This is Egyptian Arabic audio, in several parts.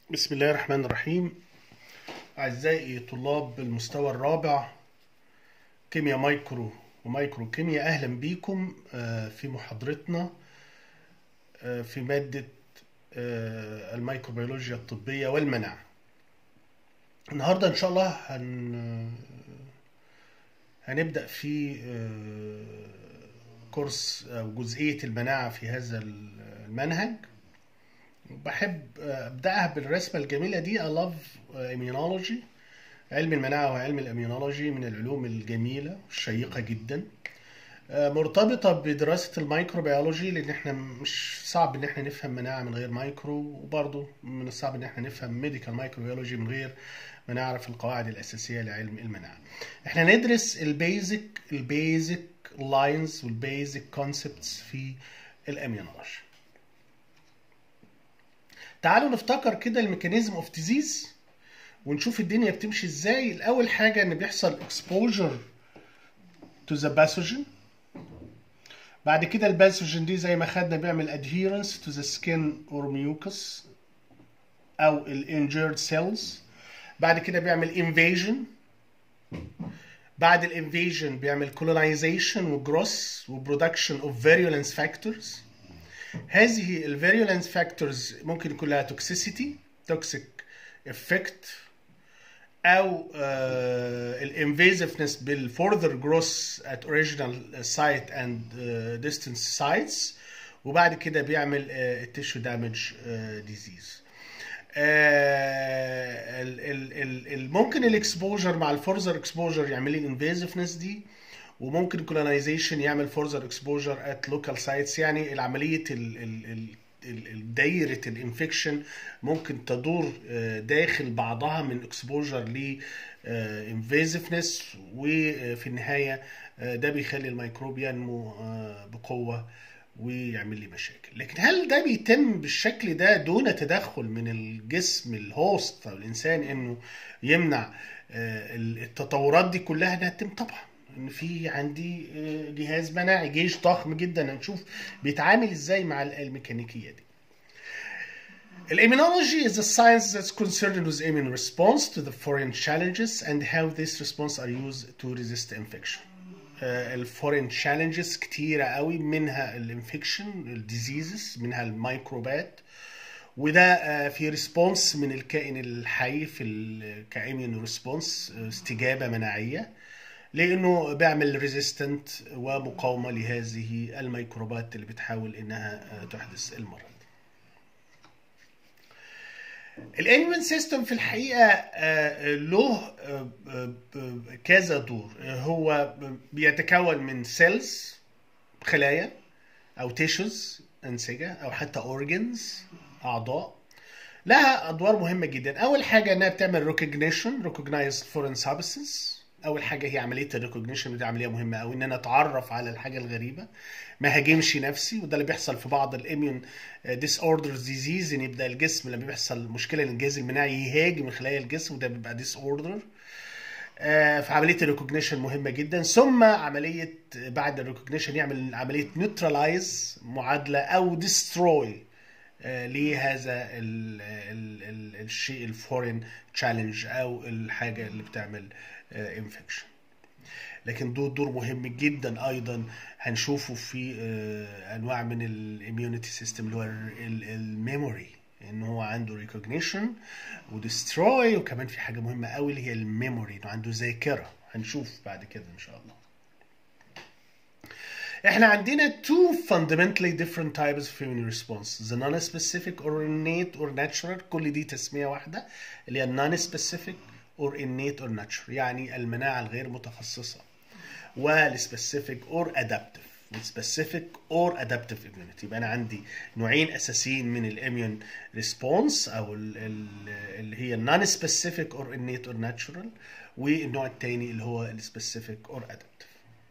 بسم الله الرحمن الرحيم أعزائي طلاب المستوى الرابع كيمياء مايكرو ومايكرو كيمياء أهلا بيكم آه، في محاضرتنا آه، في مادة آه، الميكروبيولوجيا الطبية والمناعة النهاردة إن شاء الله هن... هنبدأ في آه، كورس أو جزئية المناعة في هذا المنهج بحب ابداها بالرسمه الجميله دي I love immunology علم المناعه وعلم الاميونولوجي من العلوم الجميله الشيقه جدا مرتبطه بدراسه الميكروبيولوجي لان احنا مش صعب ان احنا نفهم مناعه من غير مايكرو وبرضه من الصعب ان احنا نفهم ميديكال مايكروبيولوجي من غير ما نعرف القواعد الاساسيه لعلم المناعه احنا ندرس البيزك البيزك لاينز والبيزك كونسبتس في الاميونولوجي تعالوا نفتكر كده الميكانيزم اوف ديزيز ونشوف الدنيا بتمشي ازاي الاول حاجه ان بيحصل exposure to the pathogen بعد كده الباثوجين دي زي ما خدنا بيعمل adherence to the skin or mucus او ال injured cells بعد كده بيعمل invasion بعد الانفيجن بيعمل colonization وجروس وبرودكشن of virulence factors هذه الفيريولنس فاكتورز ممكن يكون لها توكسيسيتي توكسيك افكت او الانفيزفنس بالفورذر جروس ات اوريجينال سايت اند ديستنس سايتس وبعد كده بيعمل التيشو دامج ديزيز ممكن الاكسبوجر مع الفورذر اكسبوجر يعمل لي الانفيزفنس دي وممكن كولونايزيشن يعمل فورزر اكسبوجر ات لوكال سايتس يعني العمليه دايره الانفكشن ممكن تدور داخل بعضها من اكسبوجر ل انفيزفنس وفي النهايه ده بيخلي الميكروب ينمو بقوه ويعمل لي مشاكل لكن هل ده بيتم بالشكل ده دون تدخل من الجسم الهوست او الانسان انه يمنع التطورات دي كلها انها تتم طبعا ان في عندي جهاز مناعي جيش ضخم جدا هنشوف بيتعامل ازاي مع الميكانيكيه دي Immunology is a science that's concerned with immune response to the foreign challenges and how this response are used to resist infection. الفورين challenges كتيرة قوي منها الانفكشن الديزيزز منها الميكروبات وده في ريسبونس من الكائن الحي في كايميون ريسبونس استجابة مناعية لانه بيعمل ريزيستنت ومقاومه لهذه الميكروبات اللي بتحاول انها تحدث المرض. الانيمال سيستم في الحقيقه له كذا دور هو بيتكون من سيلز خلايا او تيشوز انسجه او حتى اورجنز اعضاء لها ادوار مهمه جدا اول حاجه انها بتعمل ريكوجنيشن ريكوجنايز فورين سبستنس اول حاجه هي عمليه الريكوجنيشن ودي عمليه مهمه قوي ان انا اتعرف على الحاجه الغريبه ما هاجمش نفسي وده اللي بيحصل في بعض الاميون ديس اوردرز ديزيز ان يبدا الجسم لما بيحصل مشكله للجهاز المناعي يهاجم خلايا الجسم وده بيبقى ديس اوردر فعمليه الريكوجنيشن مهمه جدا ثم عمليه بعد الريكوجنيشن يعمل عمليه نيوترلايز معادله او ديستروي لهذا ال ال ال الشيء الفورين تشالنج او الحاجه اللي بتعمل انفكشن لكن دور دور مهم جدا ايضا هنشوفه في انواع من الاميونيتي سيستم اللي هو الميموري ان هو عنده ريكوجنيشن وديستروي وكمان في حاجه مهمه قوي اللي هي الميموري انه عنده ذاكره هنشوف بعد كده ان شاء الله احنا عندنا two fundamentally different types of immune response the non-specific or innate or natural كل دي تسمية واحدة اللي هي non-specific or innate or natural يعني المناعة الغير متخصصة والspecific or adaptive والspecific or adaptive immunity يبقى أنا عندي نوعين أساسيين من الاميون ريسبونس أو اللي هي non-specific or innate or natural والنوع الثاني اللي هو الspecific or adaptive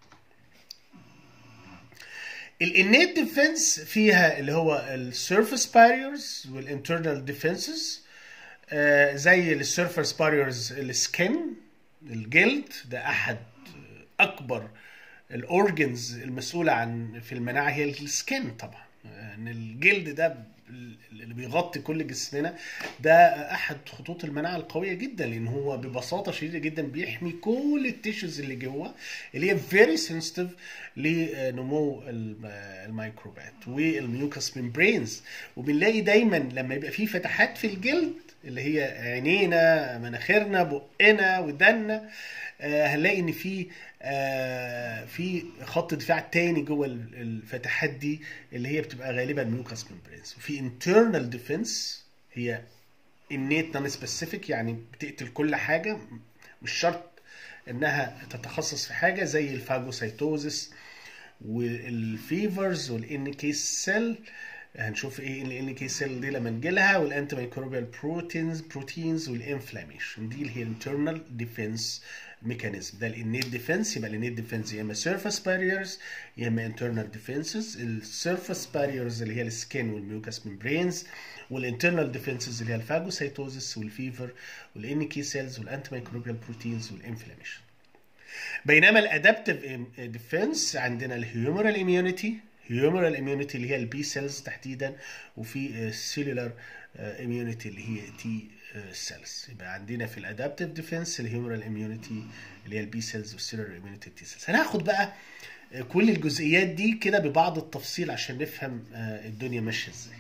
الانيت ديفنس فيها اللي هو السيرفيس باريرز والانترنال ديفنسز زي السيرفيس باريرز السكين الجلد ده احد اكبر الاورجنز المسؤوله عن في المناعه هي السكين طبعا ان الجلد ده اللي بيغطي كل جسمنا ده احد خطوط المناعه القويه جدا لان هو ببساطه شديده جدا بيحمي كل التيشوز اللي جوه اللي هي فيري سنسيتيف لنمو الم- الميكروبات والميوكس ممبرينز وبنلاقي دايما لما يبقى في فتحات في الجلد اللي هي عينينا مناخيرنا بقنا ودنا آه، هنلاقي ان في آه، في خط دفاع تاني جوه ال- الفتحات دي اللي هي بتبقى غالبا ميوكاس ممبرينز وفي internal defense هي innate non specific يعني بتقتل كل حاجه مش شرط انها تتخصص في حاجه زي الفاجوسيتوزس والفيفرز والان كي سيل هنشوف ايه الان كي سيل دي لما نجي لها والانتي ميكروبيال بروتينز بروتينز والانفلاميشن دي اللي هي internal defense ميكانيزم ده الانيت ديفنس يبقى الانيت ديفنس يا اما سيرفيس باريرز يا اما انترنال ديفنسز السيرفيس باريرز اللي هي السكين والميوكاس ممبرينز والانترنال ديفنسز اللي هي الفاجوسيتوزس والفيفر والان كي سيلز والانتي ميكروبيال بروتينز والانفلاميشن بينما الادابتيف ديفنس عندنا الهيومرال اميونيتي هيومرال اميونيتي اللي هي البي سيلز تحديدا وفي السيلولار اميونيتي اللي هي تي سيلز يبقى عندنا في الادابتيف ديفنس الهيومرال اميونيتي اللي هي البي سيلز والسيلولار اميونيتي تي سيلز هناخد بقى آه، كل الجزئيات دي كده ببعض التفصيل عشان نفهم آه، الدنيا ماشيه ازاي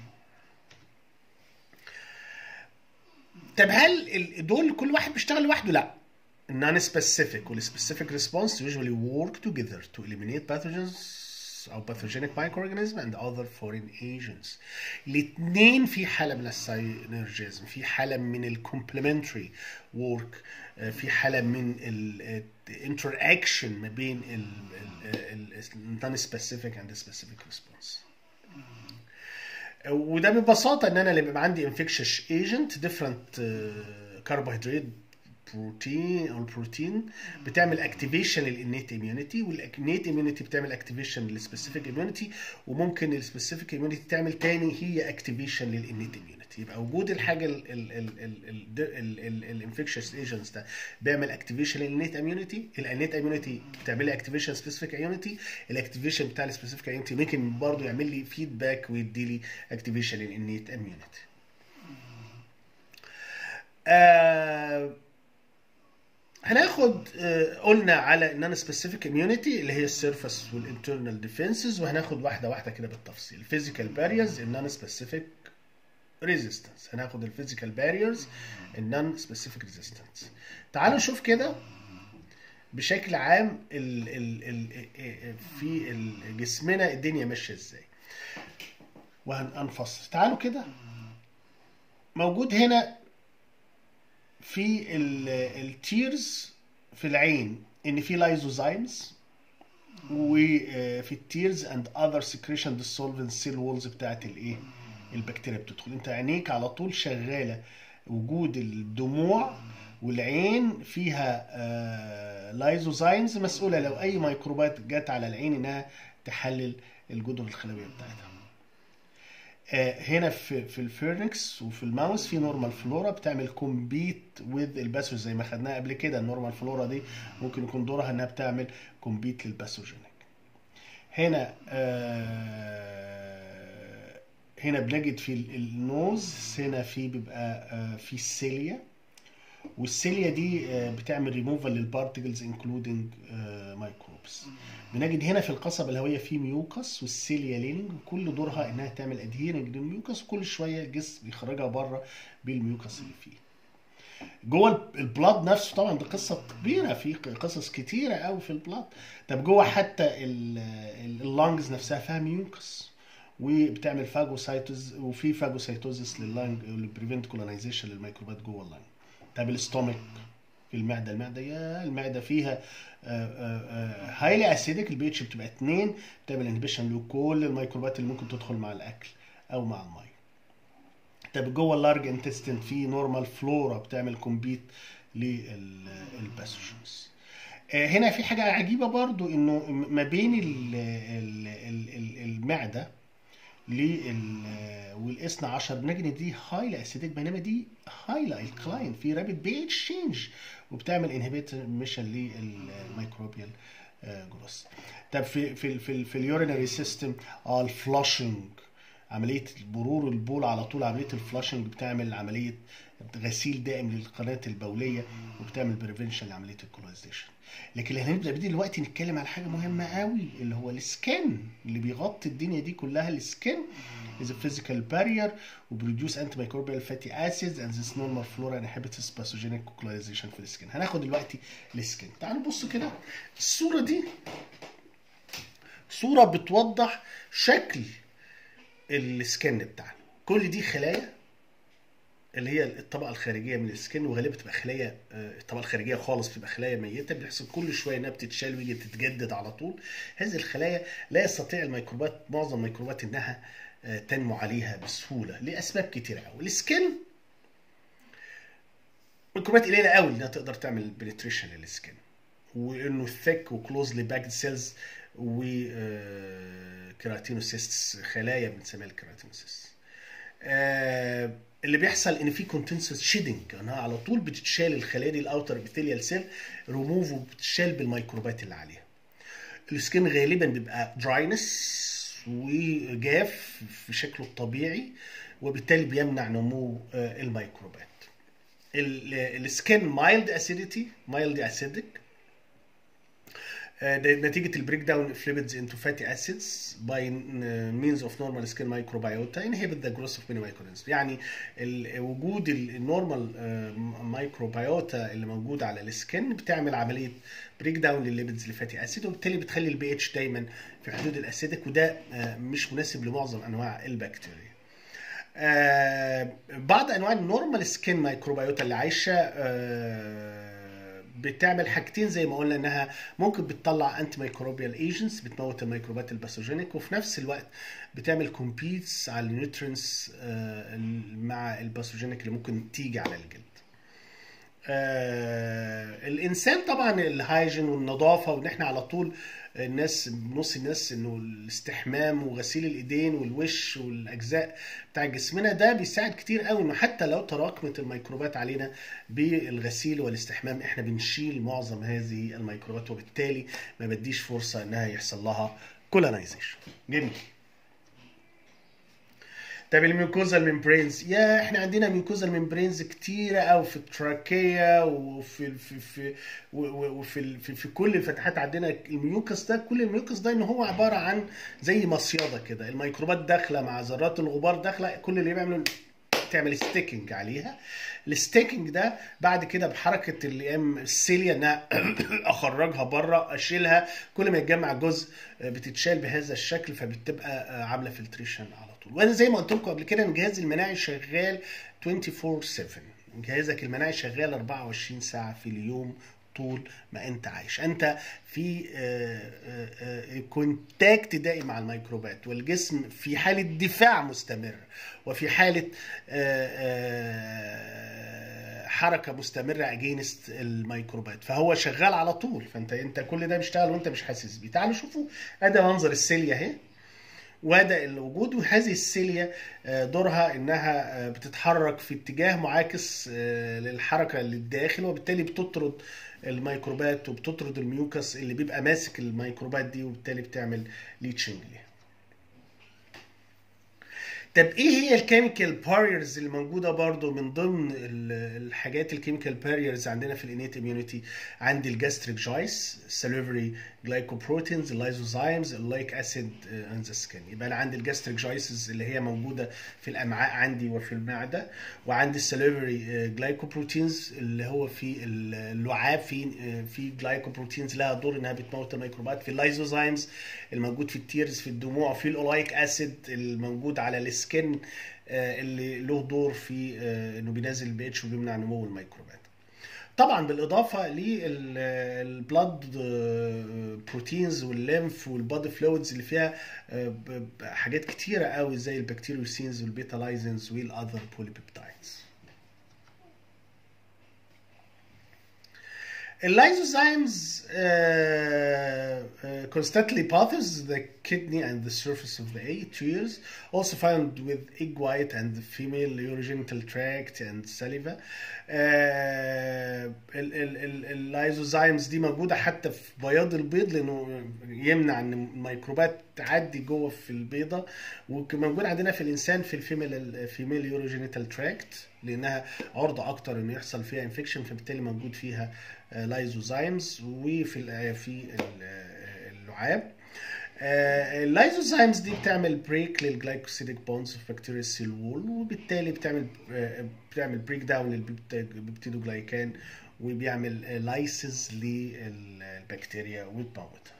طب هل ال- دول كل واحد بيشتغل لوحده؟ لا. النون سبيسيفيك والسبيسيفيك ريسبونس usually work together to eliminate pathogens او pathogenic microorganisms and other foreign agents. الاثنين في حاله من الساينرجيزم، في حاله من الكومبلمنتري work، آه، في حاله من الانتراكشن ما بين النون سبيسيفيك and specific response. وده ببساطه ان انا اللي بيبقى عندي انفكشش ايجنت ديفرنت كربوهيدرات بروتين او البروتين بتعمل اكتيفيشن للانيت اميونيتي والانيت اميونيتي بتعمل اكتيفيشن للسبيسيفيك اميونيتي وممكن السبيسيفيك اميونيتي تعمل تاني هي اكتيفيشن للانيت اميونيتي يبقى وجود الحاجه الانفكشس ايجنتس ده بيعمل اكتيفيشن للانيت اميونيتي الانيت اميونيتي بتعمل لي اكتيفيشن سبيسيفيك اميونيتي الاكتيفيشن بتاع السبيسيفيك اميونيتي ممكن برضه يعمل لي فيدباك ويدي لي اكتيفيشن للانيت اميونيتي آه هناخد آه، قلنا على النون سبيسيفيك اميونيتي اللي هي السيرفس والانترنال ديفنسز وهناخد واحده واحده كده بالتفصيل الفيزيكال باريرز النون سبيسيفيك ريزيستنس هناخد الفيزيكال باريرز النون سبيسيفيك ريزيستنس تعالوا نشوف كده بشكل عام ال ال ال في ال- جسمنا الدنيا ماشيه ازاي وهنفصل تعالوا كده موجود هنا في التيرز في العين ان في لايزوزايمز وفي التيرز اند اذر سكريشن ديسولفنت سيل وولز بتاعت الايه البكتيريا بتدخل انت عينيك على طول شغاله وجود الدموع والعين فيها آه، لايزوزايمز مسؤوله لو اي ميكروبات جت على العين انها تحلل الجدر الخلويه بتاعتها آه، هنا في في الفيرنكس وفي الماوس في نورمال فلورا بتعمل كومبيت وذ الباثوج زي ما خدناها قبل كده النورمال فلورا دي ممكن يكون دورها انها بتعمل كومبيت للباثوجينيك هنا آه، هنا بنجد في ال- النوز هنا في بيبقى آه، في السيليا والسيليا دي آه، بتعمل ريموفال للبارتكلز انكلودنج مايكروبس بنجد هنا في القصبة الهوية في ميوكس والسيليا ليننج وكل دورها انها تعمل ادهيرنج للميوكس وكل شوية الجسم بيخرجها بره بالميوكس اللي فيه جوه البلاد نفسه طبعا دي قصه كبيره في قصص كتيره قوي في البلاد طب جوه حتى اللانجز نفسها فيها ميوكس وبتعمل فاجوسايتوز وفي فاجوسايتوزس لللانج بريفنت كولونايزيشن للميكروبات جوه اللانج طب الاستومك في المعده المعده يا المعده فيها هايلي اسيدك البي اتش بتبقى 2 بتعمل انهبيشن لكل الميكروبات اللي ممكن تدخل مع الاكل او مع الميه طب جوه اللارج انتستين في نورمال فلورا بتعمل كومبيت للباثوجينز هنا في حاجه عجيبه برضو انه ما بين ال ال ال المعده لل والاثنى عشر بنجد ان دي هايلا اسيدك بينما دي هايلا الكلاين في رابيد بي اكسشينج وبتعمل انهبيشن للميكروبيال جروس طب في في في, في اليورينري سيستم اه الفلاشنج عمليه مرور البول على طول عمليه الفلاشنج بتعمل عمليه غسيل دائم للقناه البوليه وبتعمل بريفنشن لعمليه الكولونيزيشن لكن اللي هنبدا بيه دلوقتي نتكلم على حاجه مهمه قوي اللي هو السكن اللي بيغطي الدنيا دي كلها السكن is a physical barrier وبروديوس antimicrobial fatty acids and this normal flora inhibits pathogenic colonization في السكن هناخد دلوقتي السكن تعالوا بصوا كده الصوره دي صوره بتوضح شكل السكن بتاعنا كل دي خلايا اللي هي الطبقه الخارجيه من السكن وغالبا بتبقى خلايا آه، الطبقه الخارجيه خالص بتبقى خلايا ميته بيحصل كل شويه انها بتتشال ويجي تتجدد على طول هذه الخلايا لا يستطيع الميكروبات معظم الميكروبات انها آه، تنمو عليها بسهوله لاسباب كتيره قوي السكن ميكروبات قليله قوي انها تقدر تعمل بنتريشن للسكن وانه ثيك وكلوزلي باكد سيلز و كيراتينوسيستس خلايا بنسميها الكيراتينوسيستس آه، اللي بيحصل ان في كونتنسس شيدنج انها على طول بتتشال الخلايا دي الاوتر ابيثيليال سيل ريموف وبتتشال بالميكروبات اللي عليها السكين غالبا بيبقى دراينس وجاف في شكله الطبيعي وبالتالي بيمنع نمو آه، الميكروبات السكين مايلد اسيديتي مايلد اسيدك نتيجة البريك داون of lipids into fatty acids by uh, means of normal skin microbiota inhibit the growth of many microorganisms يعني ال- وجود النورمال مايكروبيوتا اللي موجود على السكن بتعمل عملية بريك داون للليبيدز لفاتي اسيد وبالتالي بتخلي البي اتش دايما في حدود الاسيدك وده آه، مش مناسب لمعظم انواع البكتيريا. آه، بعض انواع النورمال سكين مايكروبيوتا اللي عايشه آه، بتعمل حاجتين زي ما قلنا انها ممكن بتطلع انتي ميكروبيال ايجنتس بتموت الميكروبات الباثوجينيك وفي نفس الوقت بتعمل كومبيتس على النيوترينز مع الباثوجينيك اللي ممكن تيجي على الجلد. آه الانسان طبعا الهايجين والنظافه وان احنا على طول الناس نص الناس انه الاستحمام وغسيل الايدين والوش والاجزاء بتاع جسمنا ده بيساعد كتير قوي انه حتى لو تراكمت الميكروبات علينا بالغسيل والاستحمام احنا بنشيل معظم هذه الميكروبات وبالتالي ما بديش فرصه انها يحصل لها كولونايزيشن جميل طب الميوكوزال ميمبرينز يا احنا عندنا ميوكوزال ميمبرينز كتيره قوي في التراكيه وفي في في و- و- وفي ال- في, في كل الفتحات عندنا الميوكس ده كل الميوكس ده ان هو عباره عن زي مصيده كده الميكروبات داخله مع ذرات الغبار داخله كل اللي بيعمله تعمل ستيكنج عليها الستيكنج ده بعد كده بحركه اللي ام السيليا ان أنا اخرجها بره اشيلها كل ما يتجمع جزء بتتشال بهذا الشكل فبتبقى عامله فلتريشن على طول وانا زي ما قلت لكم قبل كده ان الجهاز المناعي شغال 24 7 جهازك المناعي شغال 24 ساعه في اليوم طول ما انت عايش انت في كونتاكت دائم مع الميكروبات والجسم في حاله دفاع مستمر وفي حاله آه، آه، حركه مستمره اجينست الميكروبات فهو شغال على طول فانت انت كل ده بيشتغل وانت مش حاسس بيه تعالوا شوفوا ادي منظر السيليا اهي وده الوجود وهذه السيليا آه، دورها انها آه، بتتحرك في اتجاه معاكس آه، للحركه للداخل وبالتالي بتطرد الميكروبات وبتطرد الميوكس اللي بيبقى ماسك الميكروبات دي وبالتالي بتعمل ليتشنج ليها طب ايه هي الكيميكال باريرز اللي موجوده برضو من ضمن ال- الحاجات الكيميكال باريرز عندنا في الانيت اميونيتي عندي الجاستريك جويس السليفري جلايكوبروتينز اللايزوزايمز اللايك اسيد اند ذا سكين يبقى انا عندي الجاستريك جويسز اللي هي موجوده في الامعاء عندي وفي المعده وعندي السليفري جلايكوبروتينز اللي هو في اللعاب في في جلايكوبروتينز لها دور انها بتموت الميكروبات في اللايزوزايمز الموجود في التيرز في الدموع في الاولايك اسيد الموجود على السكن آه، اللي له دور في آه، انه بينزل البي اتش وبيمنع نمو الميكروبات طبعا بالاضافه للبلاد بروتينز والليمف والبادي فلويدز اللي فيها آه، ب- ب- حاجات كتيره قوي زي البكتيريوسينز والبيتا لايزنز والاذر بوليبيبتايدز اللايزوزايمز uh, uh, constantly paths the kidney and the surface of the tears, also found with egg white and the female urogenital tract and saliva. اللايزوزايمز دي موجوده حتى في بياض البيض لانه يمنع ان الميكروبات تعدي جوه في البيضه وموجود عندنا في الانسان في الفيميل فيميل يوروجينيتال تراكت لانها عرضه اكتر انه يحصل فيها انفكشن فبالتالي موجود فيها لايزوزايمز وفي ال- في ال- اللعاب آه، اللايزوزايمز دي بتعمل بريك للجلايكوسيديك بونز في بكتيريا السيل وول وبالتالي بتعمل آه، بتعمل بريك داون للبيبتيدوجلايكان وبيعمل لايسز للبكتيريا وتموتها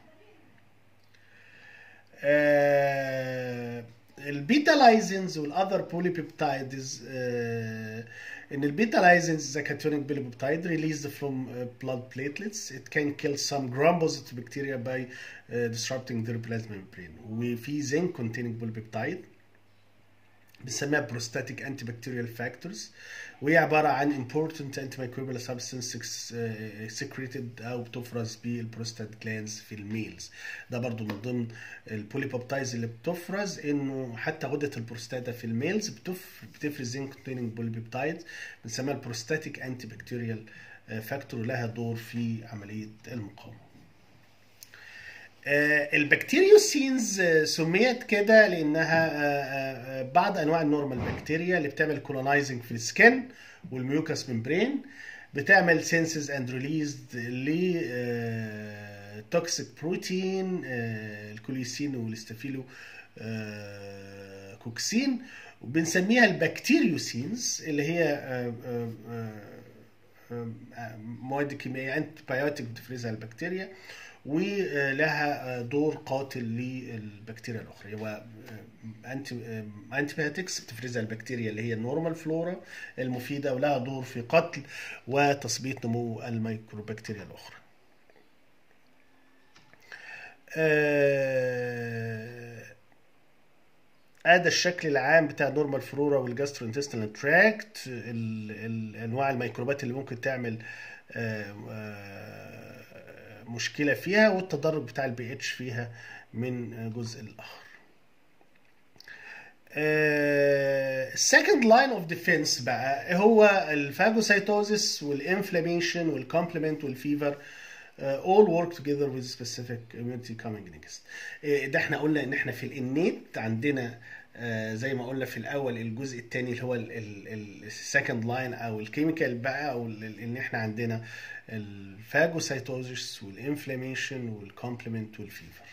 آه، البيتا لايزنز والاذر بوليبيبتايدز ان البيتا لايزنز is a cationic polypeptide released from uh, blood platelets it can kill some gram positive bacteria by uh, disrupting their plasma membrane وفي zinc containing polypeptide بنسميها بروستاتيك انتي بكتيريال فاكتورز وهي عباره عن important antimicrobial substance secreted او بتفرز بالبروستات جلانز في الميلز ده برضو من ضمن البوليبوبتايز اللي بتفرز انه حتى غده البروستاتا في الميلز بتف... بتفرز زين كونتيننج بوليبيبتايد بنسميها البروستاتيك انتي بكتيريال فاكتور لها دور في عمليه المقاومه آه، البكتيريوسينز آه، سميت كده لانها آه، آه، بعض انواع النورمال بكتيريا اللي بتعمل كولونايزنج في السكن والميوكاس ممبرين بتعمل سينسز اند ريليزد ل توكسيك بروتين الكوليسين والاستافيلو آه، كوكسين وبنسميها البكتيريوسينز اللي هي آه، آه، آه، آه، مواد كيميائيه انتي بايوتيك بتفرزها البكتيريا ولها دور قاتل للبكتيريا الاخرى هو انتي انتي بايوتكس بتفرزها البكتيريا اللي هي النورمال فلورا المفيده ولها دور في قتل وتثبيط نمو الميكروبكتيريا الاخرى آه، هذا الشكل العام بتاع نورمال فلورا والجاسترو انتستينال تراكت انواع الميكروبات اللي ممكن تعمل آه، آه، مشكله فيها والتدرج بتاع البي اتش فيها من جزء الاخر السكند لاين اوف ديفense بقى هو الفاجوسايتوزيس والانفلاميشن والكومبلمنت والفيفر all work together with specific immunity coming next آه، ده احنا قلنا ان احنا في الانيت عندنا آه، زي ما قلنا في الاول الجزء الثاني اللي هو السكند لاين او الكيميكال بقى او ال- ال- ان احنا عندنا الفاجوسايتوزيس والانفلاميشن والكومبلمنت والفيفر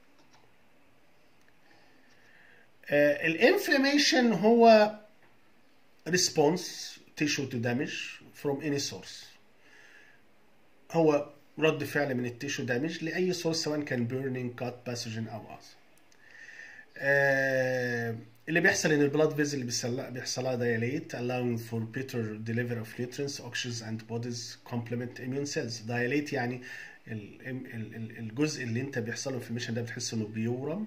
الانفلاميشن هو response tissue to damage from any source هو رد فعل من التيشو دامج لاي سورس سواء كان بيرنينج كات باثوجين او اذر آه اللي بيحصل ان البلاد فيزل اللي بيحصل بيحصل لها دايليت allowing for better delivery of nutrients oxygens and bodies complement immune cells دايليت يعني ال- ال- ال- الجزء اللي انت بيحصل له انفلاميشن ده بتحس انه بيورم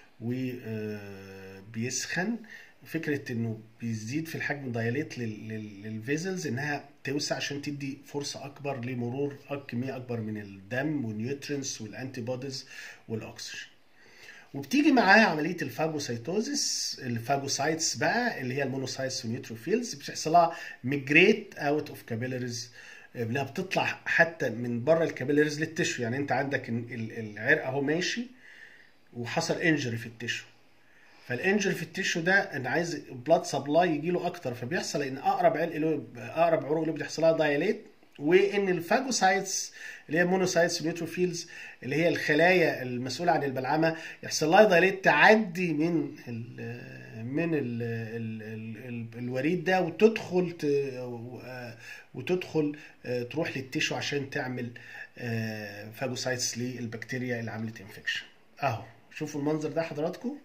وبيسخن فكره انه بيزيد في الحجم دايليت للفيزلز انها توسع عشان تدي فرصه اكبر لمرور أك- كميه اكبر من الدم والنيوترينز والانتي بوديز والاكسجين وبتيجي معاها عمليه الفاجوسايتوزيس الفاجوسايتس بقى اللي هي المونوسايتس والنيوتروفيلز بتحصل لها ميجريت اوت اوف كابيلاريز انها بتطلع حتى من بره الكابيلاريز للتشو يعني انت عندك ال- ال- العرق اهو ماشي وحصل انجري في التشو فالانجري في التشو ده انا عايز بلاد سبلاي يجي له اكتر فبيحصل ان اقرب عرق له اقرب عروق له بيحصل لها دايليت وان الفاجوسايتس اللي هي مونوسايتس ونيوتروفيلز اللي هي الخلايا المسؤوله عن البلعمه يحصل لها دايليت تعدي من ال من ال ال ال الوريد ده وتدخل ت- وتدخل تروح للتيشو عشان تعمل فاجوسايتس للبكتيريا اللي عملت انفكشن اهو شوفوا المنظر ده حضراتكم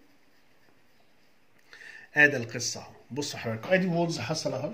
ادي القصه اهو بصوا حضراتكم ادي وولز حصل اهو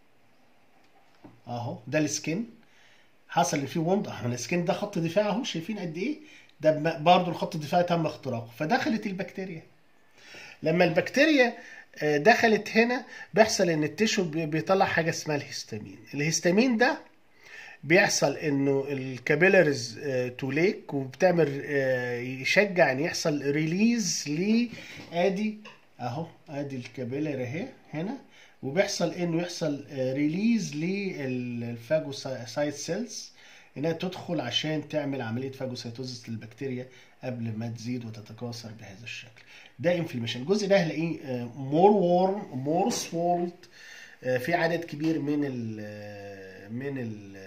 اهو ده السكين حصل ان في وند اهو السكين ده خط دفاع اهو شايفين قد ايه ده برضه الخط الدفاعي تم اختراقه فدخلت البكتيريا لما البكتيريا آه، دخلت هنا بيحصل ان التيشو بي- بيطلع حاجه اسمها الهستامين الهستامين ده بيحصل انه الكابيلاريز توليك وبتعمل آه، يشجع ان يحصل ريليز ل ادي اهو ادي الكابيلاري اهي هنا وبيحصل انه يحصل ريليز للفاجوسايت سيلز انها تدخل عشان تعمل عمليه فاجوسيتوزيس للبكتيريا قبل ما تزيد وتتكاثر بهذا الشكل ده انفلاميشن الجزء ده هلاقيه مور وورم مور سوولد في عدد كبير من ال من ال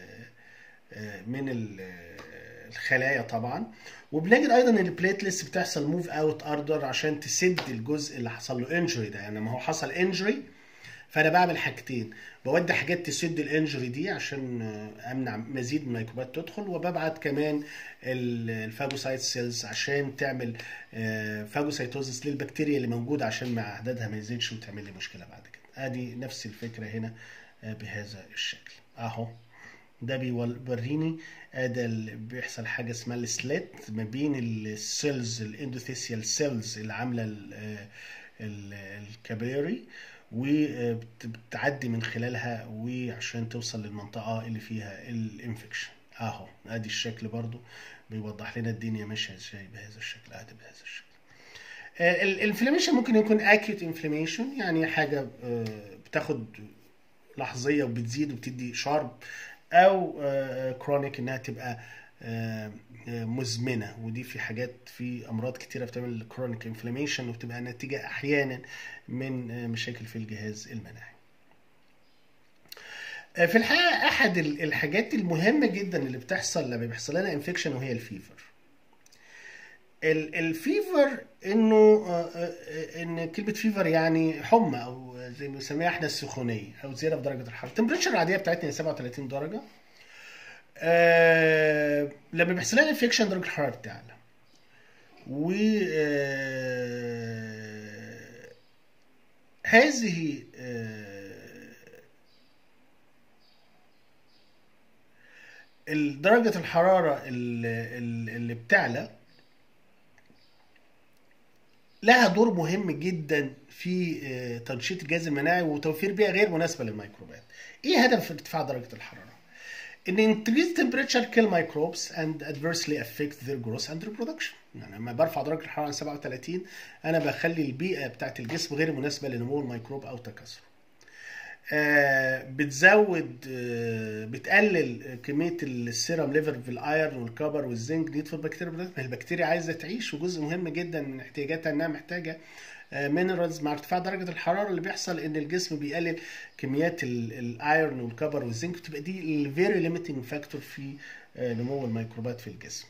من ال الخلايا طبعا وبنجد ايضا ان البليتلس بتحصل موف اوت اردر عشان تسد الجزء اللي حصل له انجري ده يعني ما هو حصل انجري فانا بعمل حاجتين بودي حاجات تسد الانجري دي عشان امنع مزيد من الميكروبات تدخل وببعت كمان الفاجوسايت سيلز عشان تعمل فاجوسايتوزيس للبكتيريا اللي موجوده عشان مع اعدادها ما يزيدش وتعمل لي مشكله بعد كده ادي نفس الفكره هنا بهذا الشكل اهو ده بيوريني ده بيحصل حاجه اسمها السليت ما بين السيلز الاندوثيسيال سيلز اللي عامله الكابيلاري وبتعدي من خلالها وعشان توصل للمنطقه اللي فيها الانفكشن اهو ادي الشكل برضو بيوضح لنا الدنيا ماشيه ازاي بهذا الشكل ادي بهذا الشكل الانفلاميشن ممكن يكون اكيوت انفلاميشن يعني حاجه بتاخد لحظيه وبتزيد وبتدي شارب او كرونيك انها تبقى مزمنه ودي في حاجات في امراض كتيره بتعمل كرونيك انفلاميشن وبتبقى نتيجه احيانا من مشاكل في الجهاز المناعي في الحقيقه احد الحاجات المهمه جدا اللي بتحصل لما بيحصل لنا انفكشن وهي الفيفر الفيفر انه ان كلمه فيفر يعني حمى او زي ما بنسميها احنا السخونيه او زياده في درجه الحراره التمبريتشر العاديه بتاعتنا 37 درجه آه لما بيحصل لنا انفكشن درجه الحراره بتعلى و آه هذه آه درجه الحراره اللي, اللي بتعلى لها دور مهم جدا في تنشيط الجهاز المناعي وتوفير بيئه غير مناسبه للميكروبات. ايه هدف ارتفاع درجه الحراره؟ ان increased temperature kill microbes and adversely affect their growth and reproduction. يعني لما برفع درجه الحراره عن 37 انا بخلي البيئه بتاعت الجسم غير مناسبه لنمو الميكروب او تكاثره. آه بتزود آه بتقلل كميه السيرم ليفر في الايرن والكبر والزنك دي في البكتيريا ما البكتيريا عايزه تعيش وجزء مهم جدا من احتياجاتها انها محتاجه مينرالز مع ارتفاع درجه الحراره اللي بيحصل ان الجسم بيقلل كميات الايرن والكبر والزنك بتبقى دي الفيري ليميتنج فاكتور في نمو الميكروبات في الجسم.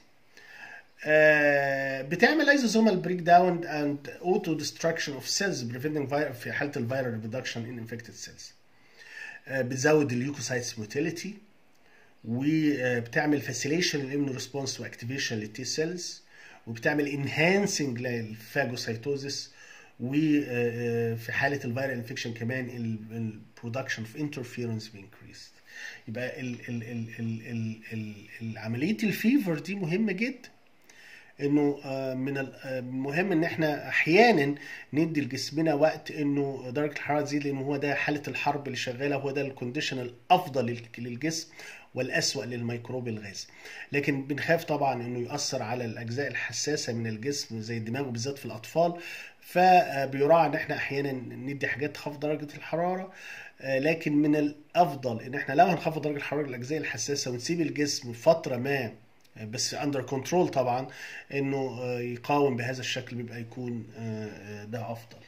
بتعمل لايزوزومال بريك داون اند اوتو ديستركشن اوف سيلز بريفنتنج في حاله الفيرال ريدكشن ان انفكتد سيلز. بتزود اليوكوسايتس موتيليتي وبتعمل فاسيليشن للاميون ريسبونس واكتيفيشن للتي سيلز وبتعمل انهانسنج للفاجوسايتوزيس وفي حاله الفيرال انفكشن كمان البرودكشن اوف انترفيرنس بينكريست يبقى ال ال ال ال ال ال عمليه الفيفر دي مهمه جدا انه من المهم ان احنا احيانا ندي لجسمنا وقت انه درجه الحراره تزيد لان هو ده حاله الحرب اللي شغاله هو ده الكونديشن الافضل للجسم والأسوأ للميكروب الغاز لكن بنخاف طبعا انه يؤثر على الاجزاء الحساسه من الجسم زي الدماغ وبالذات في الاطفال فبيراعى ان احنا احيانا ندي حاجات تخفض درجه الحراره لكن من الافضل ان احنا لو هنخفض درجه الحراره للاجزاء الحساسه ونسيب الجسم فتره ما بس اندر كنترول طبعا انه يقاوم بهذا الشكل بيبقى يكون ده افضل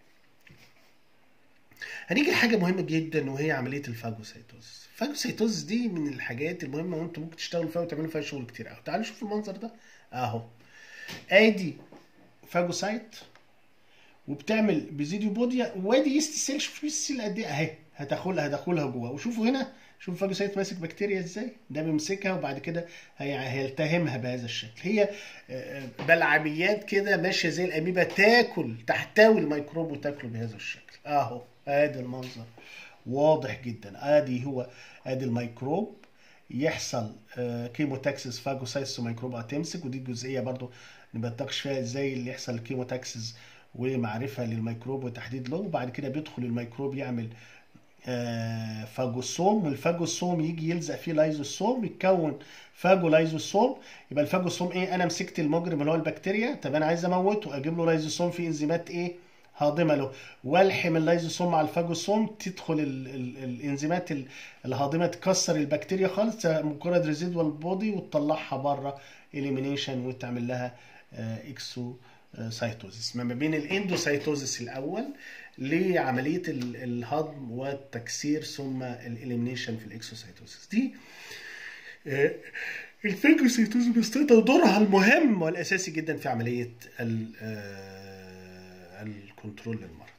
هنيجي لحاجه مهمه جدا وهي عمليه الفاجوسيتوز الفاجوسيتوز دي من الحاجات المهمه وانتم ممكن تشتغلوا فيها وتعملوا فيها شغل كتير قوي تعالوا شوفوا المنظر ده اهو ادي فاجوسايت وبتعمل بيزيديو بوديا وادي يست سيل شوف يست سيل قد ايه اهي هتدخلها هدخلها جوه وشوفوا هنا شوف فاجوسايت ماسك بكتيريا ازاي ده بيمسكها وبعد كده هيلتهمها بهذا الشكل هي بلعميات كده ماشيه زي الاميبا تاكل تحتوي الميكروب وتاكله بهذا الشكل اهو ادي المنظر واضح جدا ادي هو ادي الميكروب يحصل كيموتاكسس فاجوسايتس ميكروب تمسك ودي الجزئيه برضو نبتقش فيها ازاي اللي يحصل كيموتاكسس ومعرفه للميكروب وتحديد له وبعد كده بيدخل الميكروب يعمل فاجوسوم والفاجوسوم يجي يلزق فيه لايزوسوم يتكون فاجو لايزوسوم يبقى الفاجوسوم ايه انا مسكت المجرم اللي هو البكتيريا طب انا عايز اموته اجيب له لايزوسوم فيه انزيمات ايه هاضمه له والحم اللايزوسوم مع الفاجوسوم تدخل ال ال الانزيمات ال- الهاضمه تكسر البكتيريا خالص مجرد ريزيدوال بودي وتطلعها بره اليمينيشن وتعمل لها اكسو سايتوزيس ما بين الاندوسايتوزيس الاول لعمليه ال- الهضم والتكسير ثم الاليمينيشن في الاكسوسايتوزيس دي آه، الفاجوسيتوز بيستطيع دورها المهم والاساسي جدا في عمليه ال- آه، الكنترول للمرض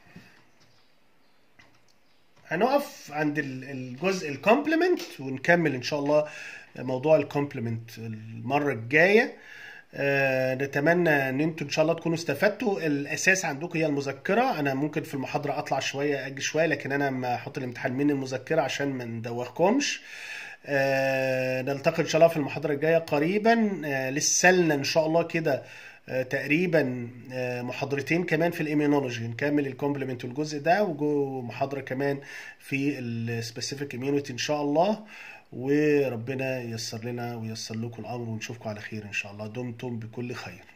هنقف عند ال- الجزء الكومبلمنت ونكمل ان شاء الله موضوع الكومبلمنت المره الجايه آه، نتمنى ان انتوا ان شاء الله تكونوا استفدتوا الاساس عندكم هي المذكره انا ممكن في المحاضره اطلع شويه اجي شويه لكن انا ما احط الامتحان من المذكره عشان ما ندوخكمش آه، نلتقي ان شاء الله في المحاضره الجايه قريبا آه، لسه لنا ان شاء الله كده آه، تقريبا آه، محاضرتين كمان في الايميونولوجي نكمل الكومبلمنت والجزء ده وجو محاضره كمان في السبيسيفيك اميونيتي ان شاء الله وربنا ييسر لنا وييسر لكم الامر ونشوفكم على خير ان شاء الله دمتم بكل خير